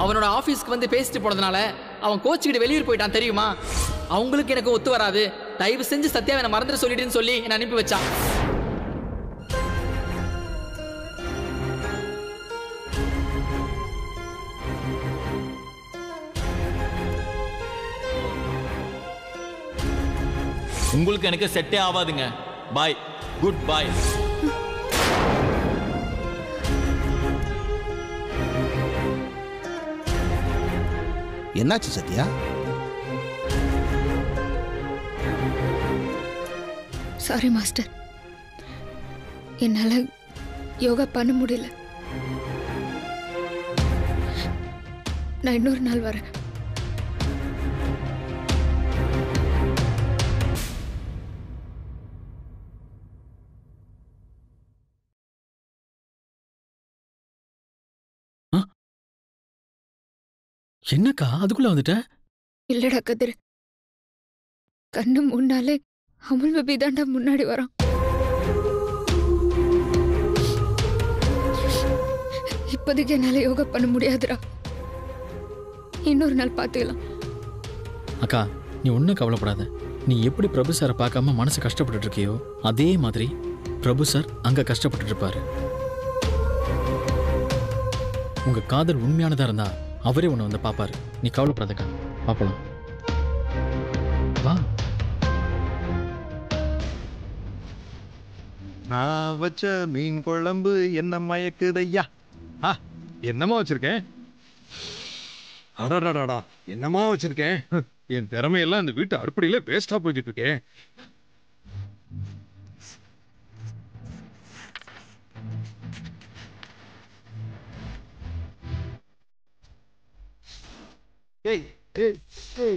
அவனோட ஆபீஸ்க்கு வந்து பேசிட்டு போனதுனால அவன் கோச்சுக்கிட்டு வெளியூர் போயிட்டான் தெரியுமா அவங்களுக்கு எனக்கு ஒத்து வராது தயவு செஞ்சு சத்யாவை என்ன மறந்துட சொல்லிடுன்னு சொல்லி என்னை அனுப்பி வச்சான் உங்களுக்கு எனக்கு செட்டே ஆகாதுங்க பாய் குட் பாய் என்னாச்சு சத்யா சாரி மாஸ்டர் என்னால் யோகா பண்ண முடியல நான் இன்னொரு நாள் வரேன் என்னக்கா அதுக்குள்ள வந்துட்ட இல்லடா கதிர் கண்ணு முன்னாலே அமுல் பேபி தாண்டா முன்னாடி வரான் இப்போதைக்கு என்னால் யோகா பண்ண முடியாதுடா இன்னொரு நாள் பார்த்துக்கலாம் அக்கா நீ ஒன்றும் கவலைப்படாத நீ எப்படி பிரபு சாரை பார்க்காம மனசு கஷ்டப்பட்டுட்டு இருக்கியோ அதே மாதிரி பிரபு சார் அங்க கஷ்டப்பட்டுட்டு இருப்பாரு உங்க காதல் உண்மையானதா இருந்தா அவரே உன்னை வந்து பாப்பாரு நீ கவலைப்படாதக்கா பாப்பலாம் வா நான் வச்ச மீன் குழம்பு என்ன மயக்குதையா ஆ என்னமா வச்சிருக்கேன் அடடடடா என்னமா வச்சிருக்கேன் என் திறமையெல்லாம் இந்த வீட்டு அடுப்படியில வேஸ்டா போய்கிட்டு இருக்கேன் ஏய் ஏய் ஏய்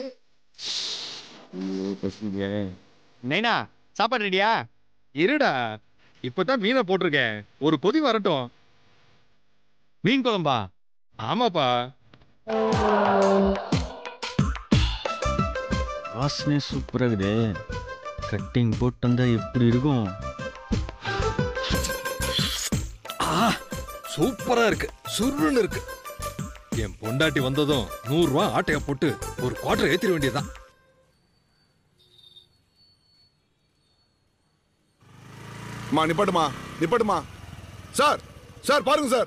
நைனா சாப்பாடு ரெடியா இருடா இப்பதான் மீனை போட்டிருக்கேன் ஒரு கொதி வரட்டும் மீன் குழம்பா ஆமாப்பா வாசனை சூப்பராக இருக்குது கட்டிங் போட்டு வந்தா எப்படி இருக்கும் சூப்பரா இருக்கு சுருன்னு இருக்கு என் பொண்டாட்டி வந்ததும் நூறு ரூபா ஆட்டைய போட்டு ஒரு குவார்டர் ஏத்திர வேண்டியதுதான் மா நிப்பாட்டுமா நிப்பாட்டுமா சார் சார் பாருங்க சார்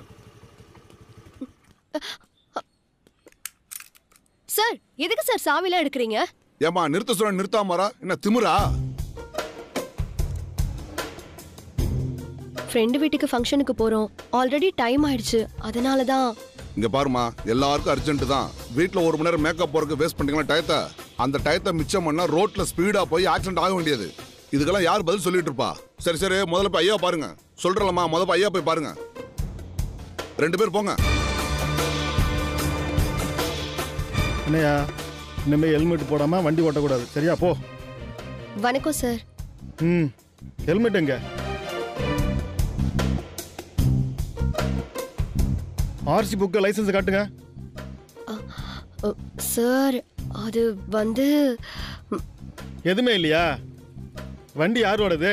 சார் எதுக்கு சார் சாவிலாம் எடுக்கிறீங்க ஏமா நிறுத்த சொல்ல நிறுத்தாமரா என்ன திமிரா ஃப்ரெண்டு வீட்டுக்கு ஃபங்க்ஷனுக்கு போறோம் ஆல்ரெடி டைம் ஆயிடுச்சு அதனால தான் இங்க பாருமா எல்லாருக்கும் அர்ஜென்ட் தான் வீட்ல ஒரு மணி நேரம் மேக்கப் போறதுக்கு வேஸ்ட் பண்ணிட்டீங்களா டயத்தை அந்த டயத்தை மிச்சம் பண்ணா ரோட்ல ஸ்பீடா போய் ஆக்சிடென்ட் ஆக வேண்டியது இதுக்கெல்லாம் யார் பதில் சொல்லிட்டு இருப்பா சரி சரி முதல்ல போய் ஐயா பாருங்க சொல்றலம்மா முதல்ல போய் ஐயா போய் பாருங்க ரெண்டு பேர் போங்க என்னையா இனிமேல் ஹெல்மெட் போடாம வண்டி ஓட்டக்கூடாது சரியா போ வணக்கம் சார் ம் ஹெல்மெட் எங்க ஆர்சி புக்கு லைசன்ஸ் காட்டுங்க அ, சார் அது வந்து எதுவுமே இல்லையா வண்டி யாரோடது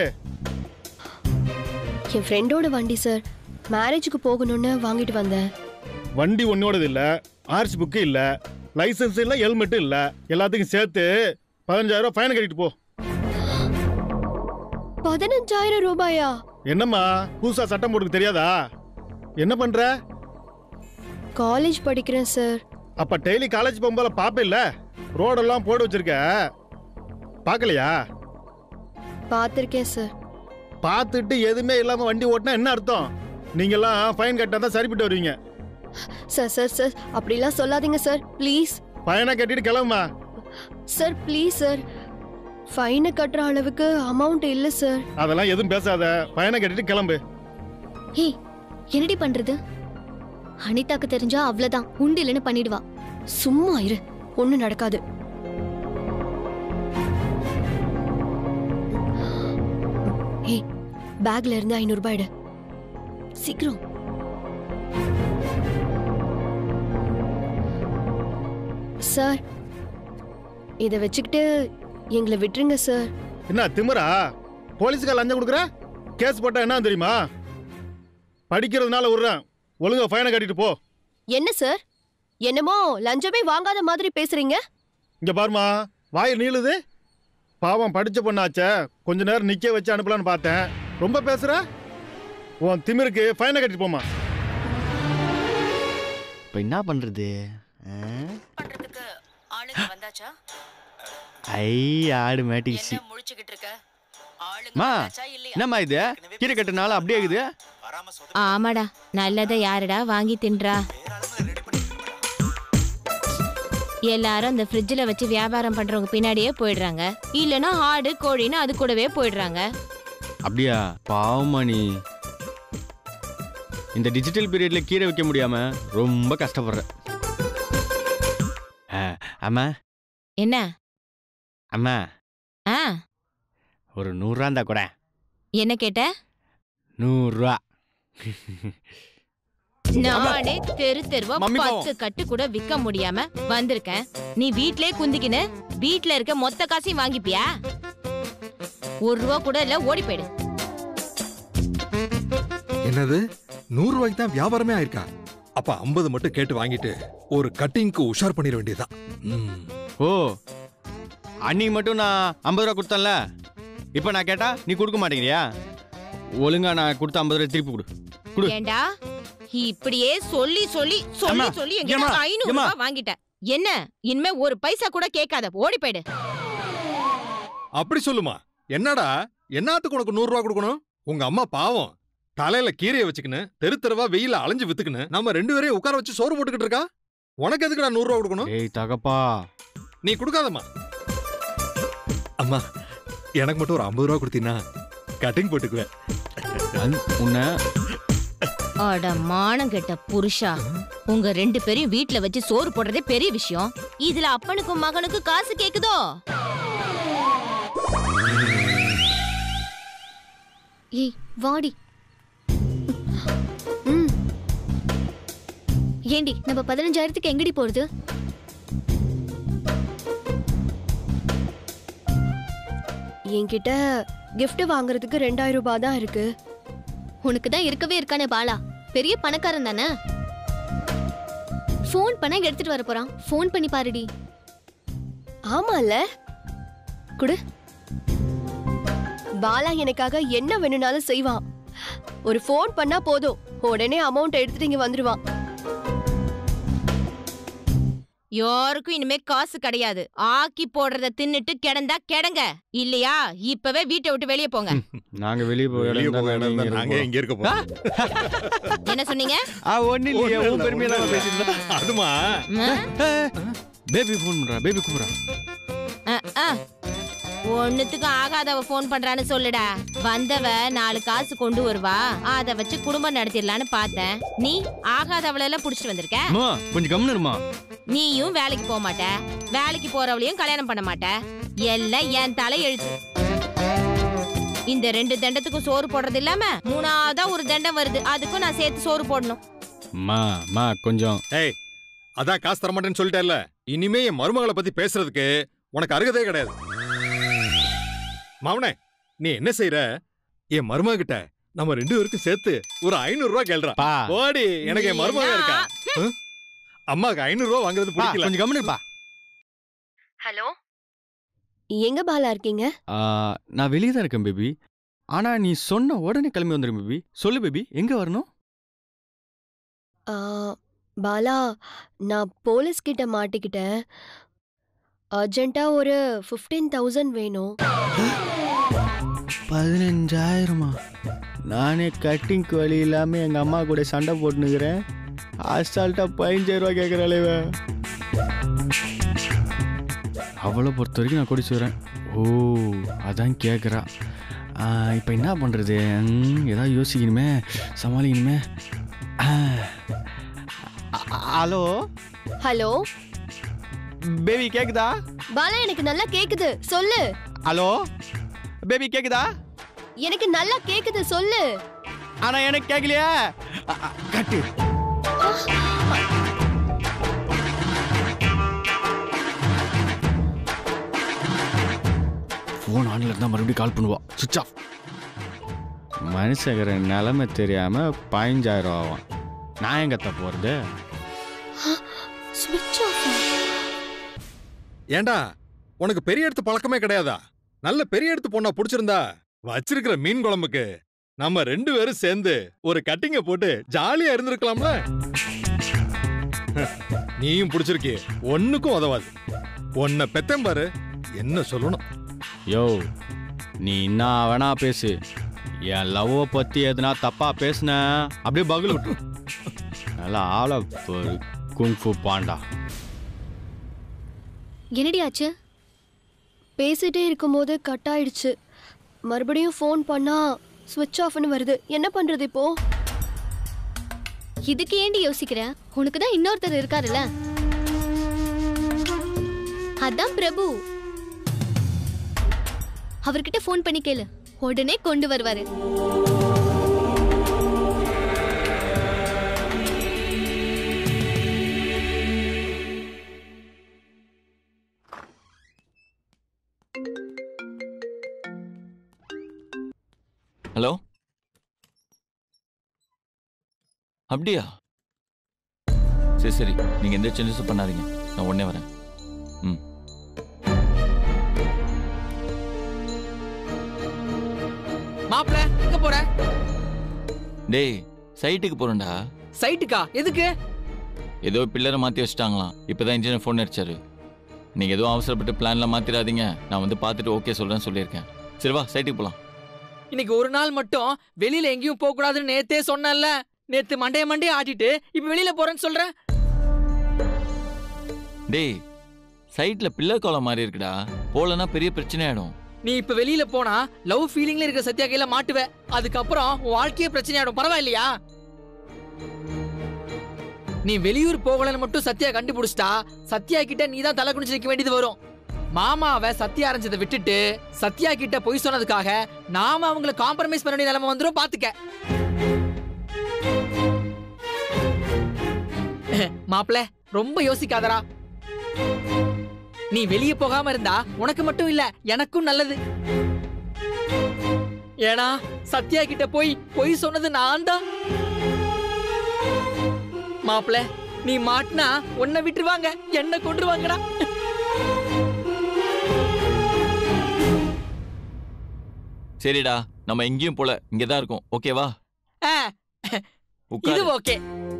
என் ஃப்ரெண்டோட வண்டி சார் மேரேஜுக்கு போகணும்னு வாங்கிட்டு வந்தேன் வண்டி ஒன்னோடது இல்ல ஆர்சி புக்கு இல்ல லைசன்ஸ் இல்ல ஹெல்மெட் இல்ல எல்லாத்துக்கும் சேர்த்து பதினஞ்சாயிரம் ரூபாய் ஃபைன் கட்டிட்டு போ பதினஞ்சாயிரம் ரூபாயா என்னம்மா புதுசா சட்டம் போட்டுக்கு தெரியாதா என்ன பண்ற காலேஜ் படிக்கிறேன் சார் அப்ப டெய்லி காலேஜ் போகும்போது பாப்பில்ல ரோடெல்லாம் போட்டு வச்சிருக்க பார்க்கலையா பார்த்துருக்கேன் சார் பார்த்துட்டு எதுவுமே இல்லாம வண்டி ஓட்டினா என்ன அர்த்தம் நீங்கெல்லாம் ஃபைன் கட்டா தான் சரிப்பட்டு வருவீங்க சார் சார் சார் அப்படிலாம் சொல்லாதீங்க சார் ப்ளீஸ் ஃபைனை கட்டிட்டு கிளம்புமா சார் ப்ளீஸ் சார் ஃபைனை கட்டுற அளவுக்கு அமௌண்ட் இல்லை சார் அதெல்லாம் எதுவும் பேசாத ஃபைனை கட்டிட்டு கிளம்பு ஏய் என்னடி பண்றது அனிதாக்கு தெரிஞ்சா அவ்வளவுதான் உண்டு இல்லைன்னு பண்ணிடுவா சும்மா இரு ஒன்றும் நடக்காது ஏய் பேக்ல இருந்து ஐநூறு ரூபாய் எடு சீக்கிரம் சார் இதை வச்சுக்கிட்டு எங்களை விட்டுருங்க சார் என்ன திமிரா போலீஸுக்கு லஞ்சம் கொடுக்குற கேஸ் போட்டா என்ன தெரியுமா படிக்கிறதுனால விடுறேன் ஒழுங்கா ஃபைனை கட்டிட்டு போ என்ன சார் என்னமோ லஞ்சமே வாங்காத மாதிரி பேசுறீங்க இங்க பாருமா வாய் நீளுது பாவம் படிச்ச பொண்ணாச்சே கொஞ்ச நேரம் நிக்க வச்சு அனுப்பலான்னு பார்த்தேன் ரொம்ப பேசுற உன் திமிருக்கு ஃபைனை கட்டிட்டு போமா இப்போ என்ன பண்ணுறது ஆளுங்க வந்தாச்சா ஐ ஆடு மாட்டிக்கிச்சு முழிச்சுக்கிட்டு இருக்க மா என்னம்மா இது கீரை கட்டுனால அப்படியே இருக்குது ஆமாடா நல்லதை யாருடா வாங்கி தின்றா எல்லாரும் அந்த ஃப்ரிட்ஜில் வச்சு வியாபாரம் பண்றவங்க பின்னாடியே போயிடுறாங்க இல்லைன்னா ஆடு கோழின்னு அது கூடவே போயிடுறாங்க அப்படியா பாவமா நீ இந்த டிஜிட்டல் பீரியட்ல கீரை வைக்க முடியாம ரொம்ப கஷ்டப்படுற ஆ, அம்மா என்ன அம்மா ஆ ஒரு நூறுரூவா இருந்தா கூட என்ன கேட்ட நூறுரூவா நானே தெரு தெருவா மம்மி பாவம். பத்து கட்டு கூட விக்க முடியாம வந்திருக்கேன் நீ வீட்லயே குந்திக்கின்னு வீட்ல இருக்க மொத்த காசையும் வாங்கிப்பியா ஒரு ரூபா கூட இல்ல ஓடி போயிடு என்னது நூறு ரூபாய்க்கு தான் வியாபாரமே ஆயிருக்கா அப்ப ஐம்பது மட்டும் கேட்டு வாங்கிட்டு ஒரு கட்டிங்க்கு உஷார் பண்ணிட வேண்டியதுதான் ம். ஓ அன்னைக்கு மட்டும் நான் ஐம்பது ரூபா கொடுத்தேன்ல இப்போ நான் கேட்டா நீ கொடுக்க மாட்டேங்கிறியா ஒழுங்கா நான் கொடுத்த ஐம்பது ரூபா திருப்பி கொடு கொடு ஏண்டா இப்படியே சொல்லி சொல்லி சொல்லி அம்மா, சொல்லி ஏம்மா, எங்க ஐநூறு ஏம்மா. ரூபாய் வாங்கிட்ட என்ன இனிமே ஒரு பைசா கூட கேட்காத ஓடி போயிடு அப்படி சொல்லுமா என்னடா என்னத்துக்கு உனக்கு நூறு ரூபா கொடுக்கணும் உங்க அம்மா பாவம் தலையில கீரையை வச்சுக்கின்னு தெரு தெருவா வெயில அலைஞ்சு வித்துக்கின்னு நம்ம ரெண்டு பேரையும் உட்கார வச்சு சோறு போட்டுக்கிட்டு இருக்கா உனக்கு எதுக்கு நான் நூறு ரூபா கொடுக்கணும் ஏய் தகப்பா நீ கொடுக்காதம்மா அம்மா எனக்கு மட்டும் ஒரு ஐம்பது ரூபா கொடுத்தீங்கன்னா கட்டிங் போட்டுக்குவேன் அந்- உன்னை அட மானம் கெட்ட புருஷா உங்க ரெண்டு பேரையும் வீட்ல வச்சு சோறு போடுறதே பெரிய விஷயம் இதுல அப்பனுக்கும் மகனுக்கும் காசு கேக்குதோ ஏய் வாடி ம் ஏண்டி நம்ம பதினஞ்சாயிரத்துக்கு எங்கடி போறது என்கிட்ட gift வாங்குறதுக்கு ரெண்டாயிரம் ரூபாய் தான் இருக்கு உனக்கு தான் இருக்கவே இருக்கானே பாலா பெரிய பணக்காரன் தானே ஃபோன் பண்ண எடுத்துட்டு வர போறான் ஃபோன் பண்ணி பாருடி ஆமால குடு பாலா எனக்காக என்ன வேணும்னாலும் செய்வான் ஒரு ஃபோன் பண்ணா போதும் உடனே அமௌண்ட் எடுத்துட்டு இங்க வந்துருவான் யாருக்கும் இனிமே காசு கிடையாது ஆக்கி போடுறத தின்னுட்டு கிடந்தா கிடங்க இல்லையா இப்பவே வீட்டை விட்டு வெளியே போங்க நாங்க வெளியே போய் வெளியே போக இடம் இருந்தா நாங்க இங்க இருக்க போறோம் என்ன சொன்னீங்க ஆ ஒண்ணு இல்லையே ஒண்ணும் உன் இல்ல, பெருமையில ஒண்ணும் பேசிட்டு இல்ல. இருந்தா. அதுமா பேபி ஃபோன் பண்றா பேபி கூப்பிடுறா அஹ், அஹ். ஒண்ணுத்துக்கும் ஆகாதவ ஃபோன் பண்றான்னு சொல்லுடா வந்தவ நாலு காசு கொண்டு வருவா அத வச்சு குடும்பம் நடத்திடலான்னு பார்த்தேன் நீ ஆகாதவள எல்லாம் புடிச்சிட்டு வந்திருக்க அம்மா கொஞ்சம் கம்னு இருமா நீயும் வேலைக்கு போக மாட்ட வேலைக்கு போறவளையும் கல்யாணம் பண்ண மாட்ட எல்லாம் என் தலை எழுத்து இந்த ரெண்டு தண்டத்துக்கும் சோறு போடுறது இல்லாம மூணாவதா ஒரு தண்டம் வருது அதுக்கும் நான் சேர்த்து சோறு போடணும் அம்மா அம்மா கொஞ்சம் ஏய் அதான் காசு தர மாட்டேன்னு சொல்லிட்டேல்ல இனிமே என் மருமகளை பத்தி பேசுறதுக்கு உனக்கு அருகதே கிடையாது மாவனே நீ என்ன செய்யற என் மருமக கிட்ட நம்ம ரெண்டு பேருக்கும் சேர்த்து ஒரு ஐநூறு ரூபாய் கேள்றா பா ஓடி எனக்கு என் மருமக இருக்கா ஹம்? அம்மாக்கு ஐநூறு ரூபாய் வாங்குறது பா, பிடிக்கல கொஞ்சம் கம்னு இருப்பா ஹலோ எங்க பாலா இருக்கீங்க ஆ, நான் வெளியே தான் இருக்கேன் பேபி ஆனா நீ சொன்ன உடனே கிளம்பி வந்துடும் பேபி சொல்லு பேபி எங்க வரணும் ஆ, பாலா நான் போலீஸ் கிட்ட மாட்டிக்கிட்டேன் அர்ஜென்ட்டா ஒரு ஃபிஃப்டீன் தௌசண்ட் வேணும் பதினஞ்சாயிரமா நானே கட்டிங்க்கு வழி இல்லாம எங்க அம்மா கூட சண்டை போட்டுனுக்கிறேன் அசால்ட்டா பதினஞ்சாயிரம் ரூபாய் கேட்குறாளே அவளை பொறுத்த வரைக்கும் நான் குடிச்சு வரேன் ஓ அதான் கேட்குறா இப்போ என்ன பண்ணுறது ஏதாவது யோசிக்கணுமே சமாளிக்கணுமே ஆ. அ- அ- ஹலோ ஹலோ பேபி கேக்குதா பாலா எனக்கு நல்லா கேக்குது சொல்லு ஹலோ பேபி கேக்குதா எனக்கு நல்லா கேக்குது சொல்லு ஆனா எனக்கு கேட்கலையா அ- அ, கட்டு ஃபோன் ஆன்ல இருந்தா மறுபடியும் கால் பண்ணுவா சுவிச் ஆஃப் மனுஷங்கிற நிலைமை தெரியாம பதினஞ்சாயிரம் ஆகும் நான் எங்கத்த போறது ஏண்டா உனக்கு பெரிய எடுத்து பழக்கமே கிடையாதா நல்ல பெரிய எடுத்து பொண்ணா புடிச்சிருந்தா வச்சிருக்கிற மீன் குழம்புக்கு நம்ம ரெண்டு பேரும் சேர்ந்து ஒரு கட்டிங்க போட்டு ஜாலியா இருந்திருக்கலாம்ல நீயும் புடிச்சிருக்கிய ஒண்ணுக்கும் உதவாது உன்னை பெத்தேன் பாரு என்ன சொல்லணும் யோ நீ என்ன வேணா பேசு என் லவ்வை பத்தி எதுனா தப்பா பேசுன அப்படியே பகுல் விட்டு நல்லா ஆள பாரு குங்ஃபு பாண்டா என்னடி ஆச்சு பேசிட்டே இருக்கும்போது கட் ஆயிடுச்சு மறுபடியும் ஃபோன் பண்ணா ஸ்விட்ச் ஆஃப்னு வருது என்ன பண்றது இப்போ இதுக்கு ஏண்டி யோசிக்கிற உனக்கு தான் இன்னொருத்தர் இருக்காருல்ல அதான் பிரபு அவர்கிட்ட ஃபோன் பண்ணி கேளு உடனே கொண்டு வருவாரு ஹலோ அப்படியா சரி சரி நீங்க எந்த சேஞ்சஸும் பண்ணாதீங்க நான் உடனே வரேன் ம் மாப்பிள எங்க போற டேய் சைட்டுக்கு போறேன்டா சைட்டுக்கா எதுக்கு ஏதோ பில்லரை மாத்தி வச்சிட்டாங்களாம் இப்பதான் இன்ஜினியர் ஃபோன் அடிச்சாரு நீங்க எதுவும் அவசரப்பட்டு பிளான்லாம் மாத்திராதீங்க நான் வந்து பார்த்துட்டு ஓகே சொல்றேன்னு சொல்லியிருக்கேன் சரி வா சைட்டுக்கு போலாம் இன்னைக்கு ஒரு நாள் மட்டும் வெளியில எங்கேயும் போக கூடாதுன்னு நேத்தே சொன்னேன்ல நேத்து மண்டைய மண்டைய ஆட்டிட்டு இப்ப வெளியில போறேன்னு சொல்ற டேய் சைட்ல பில்லர் கோலம் மாதிரி இருக்குடா போலனா பெரிய பிரச்சனை ஆயிடும் நீ இப்ப வெளியில போனா லவ் ஃபீலிங்ல இருக்கிற சத்யா கையில மாட்டுவ அதுக்கப்புறம் உன் வாழ்க்கையே பிரச்சனையாடும் பரவாயில்லையா நீ வெளியூர் போகலன்னு மட்டும் சத்யா கண்டுபிடிச்சிட்டா சத்யா கிட்ட நீ தான் தலை குனிச்சு நிக்க வேண்டியது வரும் மாமாவை சத்யா அரைஞ்சதை விட்டுட்டு சத்யா கிட்ட பொய் சொன்னதுக்காக நாம அவங்களை காம்ப்ரமைஸ் பண்ண வேண்டிய நிலைமை வந்துரும் பாத்துக்க மாப்பிள ரொம்ப யோசிக்காதடா நீ வெளியே போகாம இருந்தா உனக்கு மட்டும் இல்ல எனக்கும் நல்லது ஏன்னா சத்யா கிட்ட போய் பொய் சொன்னது நான் தான் மாப்பிள நீ மாட்டினா உன்னை விட்டுருவாங்க என்ன கொண்டுருவாங்கடா சரிடா நம்ம எங்கேயும் போல இங்கே தான் இருக்கோம் ஓகேவா ஆ, இது உட்காரு ஓகே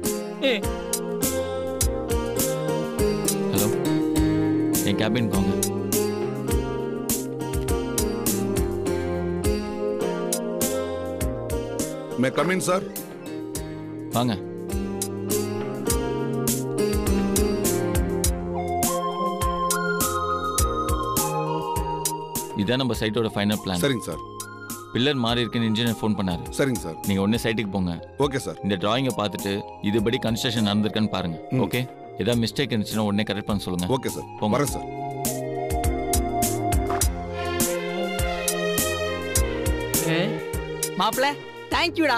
ஹலோ என் கேபின் போங்க மே கமின் சார் வாங்க இதான் நம்ம சைட்டோட ஃபைனல் பிளான் சரிங்க சார் பில்லர் மாறி இருக்குன்னு இன்ஜினியர் ஃபோன் பண்ணாரு சரிங்க சார் நீங்க உடனே சைட்டுக்கு போங்க ஓகே சார் இந்த டிராயிங்கை பார்த்துட்டு இதுபடி கன்ஸ்ட்ரக்ஷன் நடந்திருக்கான்னு பாருங்க ஓகே ஏதாவது மிஸ்டேக் இருந்துச்சுன்னா உடனே கரெக்ட் பண்ண சொல்லுங்க ஓகே சார் போங்க வரேன் சார் மாப்பிள தேங்க்யூடா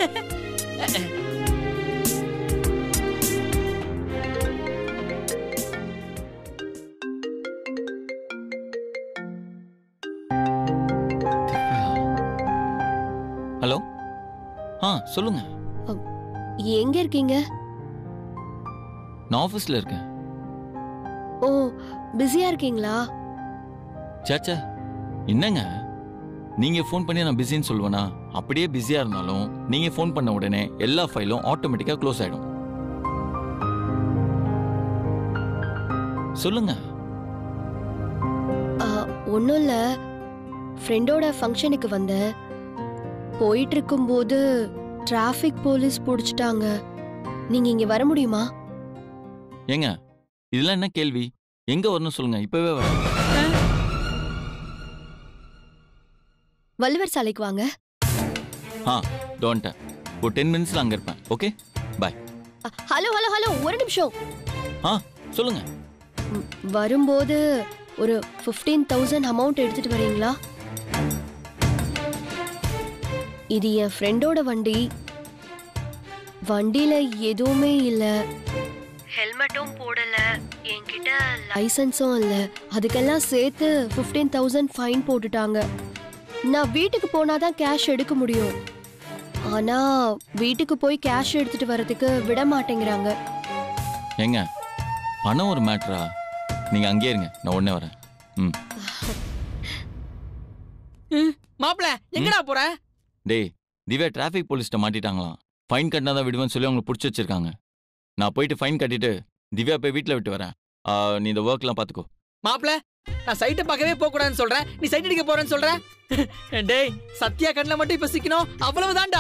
ஹலோ ஆ சொல்லுங்க எங்க இருக்கீங்க நான் ஆஃபீஸில் இருக்கேன் ஓ பிஸியா இருக்கீங்களா சாச்சா என்னங்க நீங்க ஃபோன் பண்ணி நான் பிஸின்னு சொல்லுவேனா அப்படியே பிஸியா இருந்தாலும் நீங்க ஃபோன் பண்ண உடனே எல்லா ஃபைலும் ஆட்டோமேட்டிக்கா க்ளோஸ் ஆயிடும் சொல்லுங்க ஒன்றும் இல்லை ஃப்ரெண்டோட ஃபங்க்ஷனுக்கு வந்தேன் போயிட்டு இருக்கும்போது டிராஃபிக் போலீஸ் பிடிச்சிட்டாங்க நீங்க இங்க வர முடியுமா ஏங்க இதெல்லாம் என்ன கேள்வி எங்க வரணும் சொல்லுங்க இப்பவே வரேன் வள்ளுவர் சாலைக்கு வாங்க ஆ டோன்ட் ஒரு டென் மினிட்ஸ்ல அங்க இருப்பேன் ஓகே பாய் அ, ஹலோ ஹலோ ஹலோ ஒரு நிமிஷம் ஆ சொல்லுங்க ம், வரும்போது ஒரு ஃபிஃப்டீன் தௌசண்ட் அமௌண்ட் எடுத்துட்டு வரீங்களா இது என் ஃப்ரெண்டோட வண்டி வண்டியில எதுவுமே இல்ல ஹெல்மெட்டும் போடல என்கிட்ட லைசன்ஸும் இல்ல அதுக்கெல்லாம் சேர்த்து ஃபிஃப்டீன் தௌசண்ட் ஃபைன் போட்டுட்டாங்க நான் வீட்டுக்கு போனாதான் கேஷ் எடுக்க முடியும் ஆனா வீட்டுக்கு போய் கேஷ் எடுத்துட்டு வரதுக்கு விட மாட்டேங்கிறாங்க ஏங்க பணம் ஒரு மேட்ரா நீங்க அங்கேயே இருங்க நான் உடனே வரேன் ம் மாப்பிள எங்கடா போற டேய் திவ்யா டிராஃபிக் போலீஸ்ட்ட மாட்டிட்டாங்களாம் ஃபைன் கட்டினா தான் விடுவேன்னு சொல்லி அவங்களை பிடிச்சி வச்சிருக்காங்க நான் போயிட்டு ஃபைன் கட்டிட்டு திவ்யா போய் வீட்டில் விட்டு வரேன் ஆ, நீ இந்த ஒர்க்லாம் பார்த்துக்கோ மாப்பிள நான் சைட்டை பார்க்கவே போக கூடாதுன்னு சொல்றேன் நீ சைட் அடிக்க போறேன்னு சொல்ற டேய் சத்யா கண்ணில் மட்டும் இப்ப சிக்கணும் அவ்வளவுதான்டா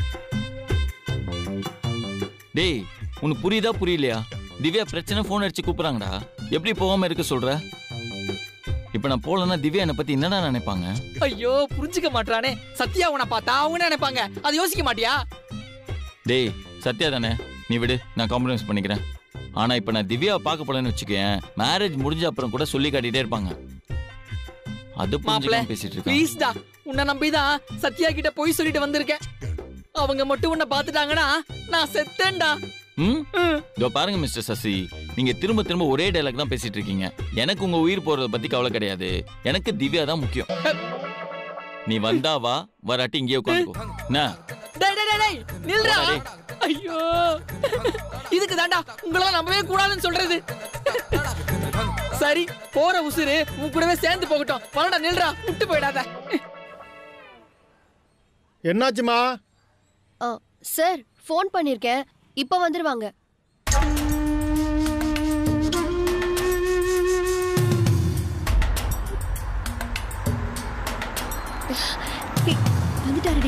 டேய் உனக்கு புரியுதா புரியலையா திவ்யா பிரச்சனை ஃபோன் அடிச்சு கூப்பிடுறாங்கடா எப்படி போகாம இருக்க சொல்ற இப்போ நான் போகலன்னா திவ்யா என்னை பத்தி என்னடா நினைப்பாங்க ஐயோ புரிஞ்சுக்க மாட்டானே சத்யா உன்னை பார்த்தா அவங்க என்ன நினைப்பாங்க அதை யோசிக்க மாட்டியா டேய் சத்யா தானே நீ விடு நான் காம்ப்ரமைஸ் பண்ணிக்கிறேன் ஆனா இப்போ நான் திவ்யாவை பார்க்க போலன்னு வச்சுக்கேன் மேரேஜ் முடிஞ்ச அப்புறம் கூட சொல்லி காட்டிட்டே இருப்பாங்க அது மாப்பிள புரிஞ்சுக்காம பேசிட்டு இருக்கேன் ப்ளீஸ்டா உன்னை நம்பிதான் சத்யா கிட்ட போய் சொல்லிட்டு வந்திருக்கேன் அவங்க மட்டும் உன்னை பார்த்துட்டாங்கன்னா நான் செத்தேன்டா ம் இதோ பாருங்க மிஸ்டர் சசி நீங்க திரும்ப திரும்ப ஒரே டைலாக் தான் பேசிட்டு இருக்கீங்க எனக்கு உங்க உயிர் போறத பத்தி கவலை கிடையாது எனக்கு திவ்யா தான் முக்கியம் நீ வந்தா வா வராட்டி இங்கேயே உட்காந்துக்கோ என்ன டேய் டேய் டேய், டேய் நில்றா ஐயோ இதுக்கு தாண்டா உங்கள நம்பவே கூடாதுன்னு சொல்றது சரி போற உசுரு உன் கூடவே சேர்ந்து போகட்டும் வரடா நில்றா விட்டு போயிடாத என்னாச்சுமா சார் ஃபோன் பண்ணிருக்கேன் இப்போ வந்துருவாங்க ஏய், வந்துட்டாருடி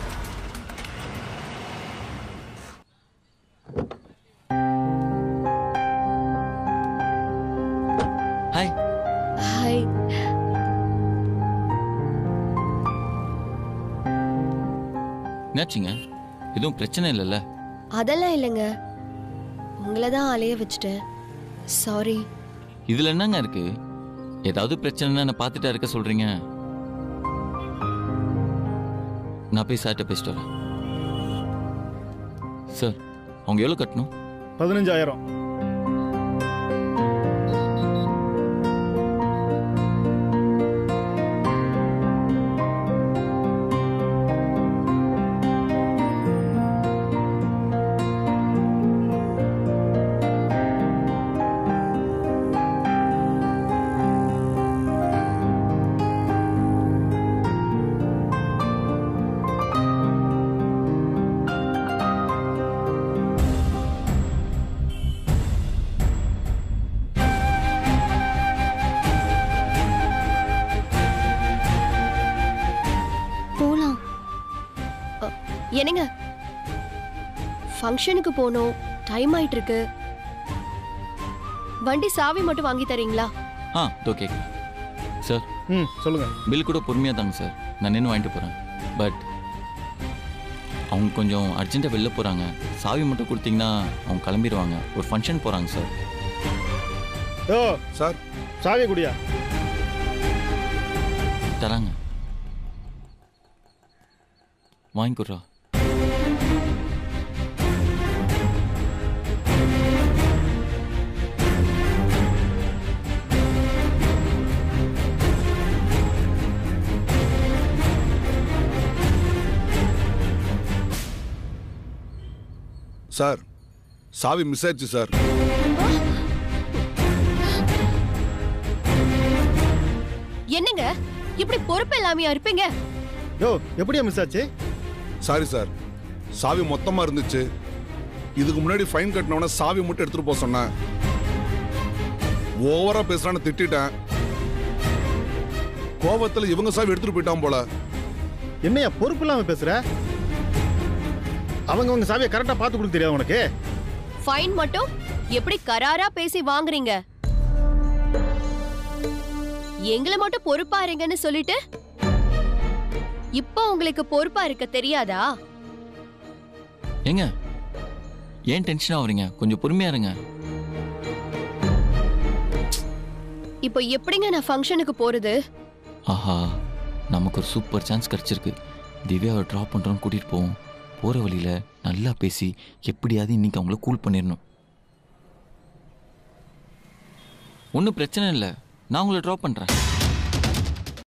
ஹாய் ஹாய் என்னாச்சுங்க எதுவும் பிரச்சனை இல்லைல்ல அதெல்லாம் இல்லைங்க உங்களை தான் அலைய வச்சுட்டேன் சாரி இதுல என்னங்க இருக்கு ஏதாவது பிரச்சனைனா என்ன பார்த்துட்டா இருக்க சொல்றீங்க நான் போய் சார்ட்ட பேசிட்டு வரேன் சார் அவங்க எவ்வளோ கட்டணும் பதினஞ்சாயிரம் போலாம் என்னங்க ஃபங்க்ஷனுக்கு போகணும் டைம் ஆயிட்டு இருக்கு வண்டி சாவி மட்டும் வாங்கி தரீங்களா ஆ இதோ கேட்குறேன் சார் ம் சொல்லுங்க பில் கூட பொறுமையாக தாங்க சார் நான் நின்று வாங்கிட்டு போகிறேன் பட் அவங்க கொஞ்சம் அர்ஜென்ட்டாக வெளில போகிறாங்க சாவி மட்டும் கொடுத்தீங்கன்னா அவங்க கிளம்பிடுவாங்க ஒரு ஃபங்க்ஷன் போகிறாங்க சார் ஓ சார் சாவி குடியா தராங்க வாங்கிக்கிறா சார் சாவி மிஸ் ஆயிடுச்சு சார் என்னங்க இப்படி பொறுப்பு இல்லாமையா இருப்பீங்க யோ எப்படியா மிஸ் ஆச்சு சாரி சார் சாவி மொத்தமா இருந்துச்சு இதுக்கு முன்னாடி ஃபைன் கட்டினவன சாவி மட்டும் எடுத்துட்டு போக சொன்னேன் ஓவரா பேசுறான்னு திட்டிட்டேன் கோபத்துல இவங்க சாவி எடுத்துட்டு போயிட்டான் போல என்னையா பொறுப்பு இல்லாம பேசுற அவங்க அவங்க சாவியை கரெக்டா பார்த்து கொடுக்க தெரியாது உனக்கு ஃபைன் மட்டும் எப்படி கராரா பேசி வாங்குறீங்க எங்களை மட்டும் பொறுப்பா இருங்கன்னு சொல்லிட்டு இப்போ உங்களுக்கு பொறுப்பா இருக்க தெரியாதா ஏங்க ஏன் டென்ஷன் ஆகுறீங்க கொஞ்சம் பொறுமையா இருங்க இப்போ எப்படிங்க நான் ஃபங்க்ஷனுக்கு போறது ஆஹா நமக்கு ஒரு சூப்பர் சான்ஸ் கிடைச்சிருக்கு திவ்யாவை ட்ராப் பண்ணுறோன்னு கூட்டிகிட்டு போவோம் போகிற வழியில் நல்லா பேசி எப்படியாவது இன்னைக்கு அவங்கள கூல் பண்ணிடணும் ஒன்றும் பிரச்சனை இல்லை நான் உங்களை ட்ராப் பண்ணுறேன்